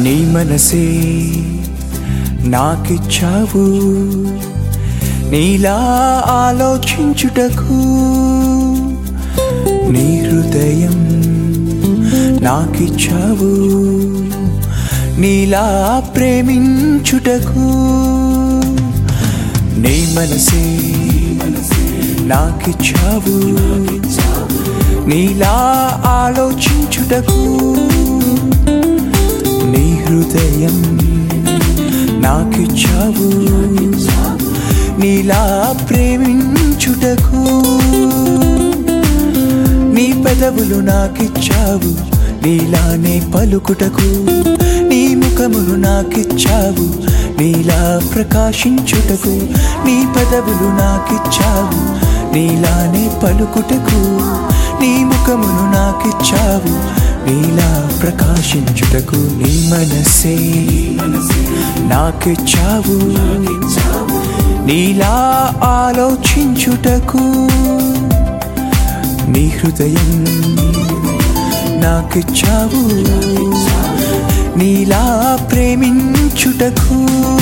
నీ మనసే నాకిచ్చావు నీలా ఆలోచించుటకు నీ హృదయం నాకిచ్చావు నీలా ప్రేమించుటకు నీ మనసే నాకిచ్చావు నీలా ఆలోచించుటకు నీ హృదయం నాకిచ్చావు నీలా ప్రేమించుటకు నీ పెదవులు నాకిచ్చావు నీలానే పలుకుటకు నీ ముఖములు నాకిచ్చావు నీలా ప్రకాశించుటకు నీ పెదవులు నాకిచ్చావు నీలానే పలుకుటకు నీ ముఖమును నాకిచ్చావు నీలా ప్రకాశించుటకు నీ మనసే నాకిచ్చావు నీలా ఆలోచించుటకు నీ హృదయం నాకిచ్చావు నీలా ప్రేమించుటకు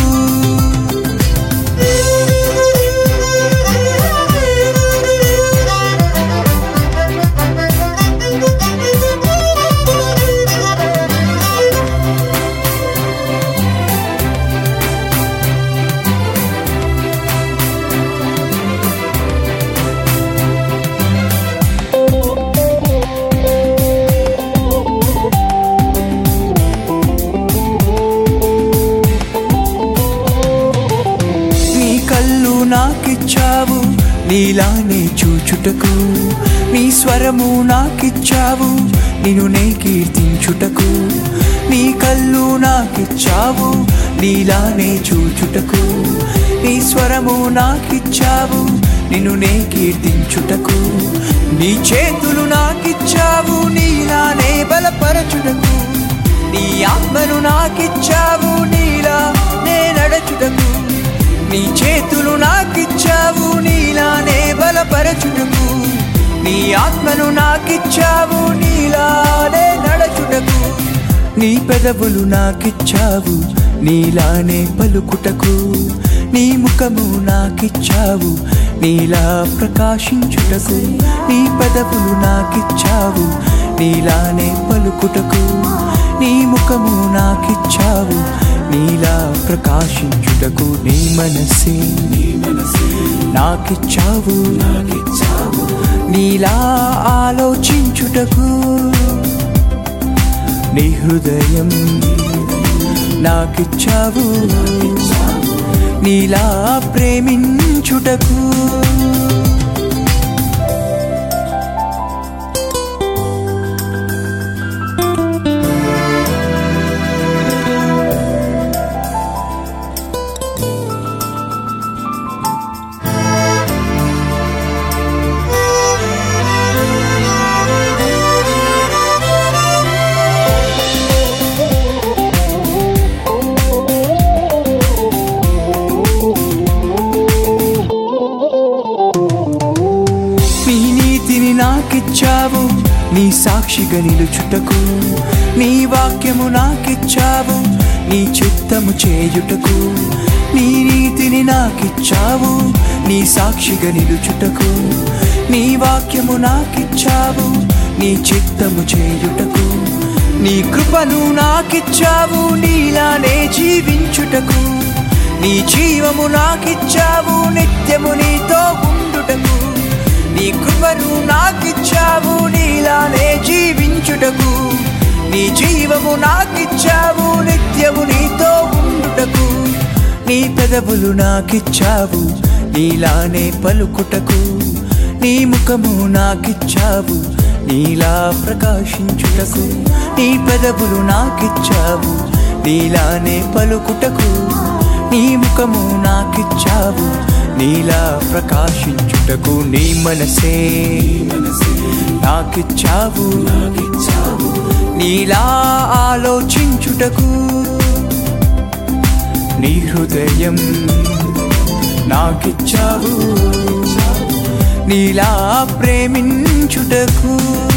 నీ కళ్ళు నాకిచ్చావు నీలానే చూచుటకు నీ స్వరము నాకిచ్చావు నిన్ను నే కీర్తించుటకు నీ కళ్ళు నాకిచ్చావు నీలానే చూచుటకు నీ స్వరము నాకిచ్చావు నిన్ను నే కీర్తించుటకు నీ చేతులు నాకిచ్చావు నీలానే బలపరచుటకు నీ ఆత్మను నాకిచ్చావు నీలా నే నడచుటకు నీ చేతులు నాకిచ్చావు నీలానే బలపరచుటకు నీ ఆత్మను నాకిచ్చావు నీలానే నడచుటకు నీ పెదవులు నాకిచ్చావు నీలానే పలుకుటకు నీ ముఖము నాకిచ్చావు నీలా ప్రకాశించుటకు నీ పెదవులు నాకిచ్చావు నీలానే పలుకుటకు నీ ముఖము నాకిచ్చావు నీలా ప్రకాశించుటకు నీ మనసే నాకిచ్చావు నీలా ఆలోచించుటకు నీ హృదయం నాకిచ్చావు నీలా ప్రేమించుటకు నీ నీతిని నాకిచ్చావు నీ సాక్షిగా నిలుచుటకు నీ వాక్యము నాకిచ్చావు నీ చిత్తము చేయుటకు నీ నీతిని నాకిచ్చావు నీ సాక్షిగా నిలుచుటకు నీ వాక్యము నాకిచ్చావు నీ చిత్తము చేయుటకు నీ కృపను నాకిచ్చావు నీలానే జీవించుటకు నీ జీవము నాకిచ్చావు నిత్యము నీతో ఉండుటకు నీ కృపను నాకిచ్చావు నీలానే జీవించుటకు నీ జీవము నాకిచ్చావు నిత్యము నీతో ఉండుటకు నీ పెదవులు నాకిచ్చావు నీలానే పలుకుటకు నీ ముఖము నాకిచ్చావు నీలా ప్రకాశించుటకు నీ పెదవులు నాకిచ్చావు నీలానే పలుకుటకు నీ ముఖము నాకిచ్చావు నీలా ప్రకాశించుటకు నీ మనసే నాకిచ్చావు నీలా ఆలోచించుటకు నీ హృదయం నాకిచ్చావు నీలా ప్రేమించుటకు